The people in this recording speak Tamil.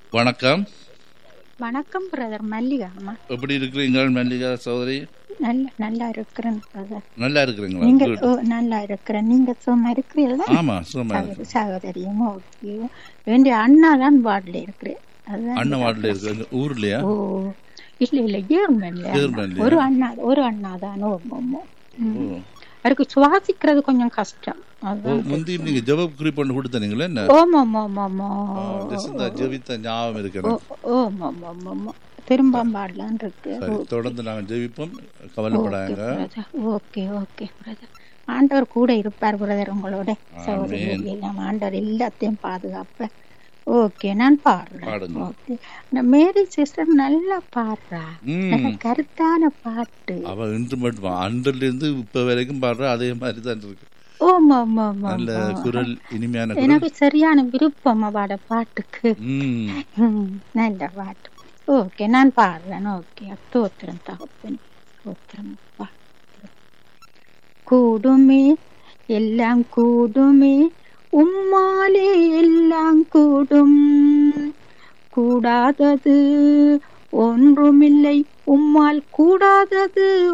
வணக்கம் வணக்கம் பிரதர் மல்லிகா அம்மா எப்படி இருக்கிறீங்க மல்லிகா சௌதரி நல்ல நல்லா இருக்கிறேன் பிரதர் நல்லா இருக்கிறீங்களா நீங்க Good. ஓ, நல்லா இருக்கிறேன் நீங்க சும்மா இருக்கிறீங்களா ஆமா சும்மா சகோதரி சகோதரியும் ஓகே வேண்டிய அண்ணா தான் வார்டில் இருக்கிறேன் அதுதான் அண்ணன் வார்டில் இருக்கிறீங்க ஊர்லயா ஓ இல்ல இல்ல ஜேர்மன்ல ஜெர்மன்லயா? ஒரு அண்ணா ஒரு அண்ணா தான் ஓமோ ஓ. அவருக்கு சுவாசிக்கிறது கொஞ்சம் கஷ்டம் ஓ அதுதான் முந்தி நீங்க ஜெப குறிப்பு கொடுத்தனீங்களே என்ன ஓமோ ஓமோ ஆ, just இந்த ஜெபித்த ஞாபகம் ஓ இருக்கிறேன் ஓமோ ஓமோ திரும்ப பாடலான் இருக்கு சரி தொடர்ந்து நாங்க ஜெபிப்போம் கவலைப்படாங்க ஓகே ஓகே பிரதர் ஆண்டவர் கூட இருப்பார் பிரதர் உங்களோட சகோதரி எல்லாம் ஆண்டவர் எல்லாத்தையும் பாதுகாப்ப ஓகே நான் பாடுறேன் பாடுங்க. ஓகே இந்த மேரி சிஸ்டர் நல்லா பாடுறா ம். நல்ல கருத்தான பாட்டு அவ இன்று மட்டும் அன்றில இருந்து இப்ப வரைக்கும் பாடுற அதே மாதிரி தான் இருக்கு ஓமா ஆமா ஆமா நல்ல குரல் இனிமையான குரல் எனக்கு சரியான விருப்பம் அவட பாட்டுக்கு ம் ம், நல்ல பாட்டு ஓகே நான் பாடுறேன் ஓகே தோத்திரம் தகப்பன் தோத்திரம் அப்பா. கூடுமே எல்லாம் கூடுமே உம்மாலே எல்லாம் கூடும் கூடாதது ஒன்றுமில்லை உம்மால் கூடாதது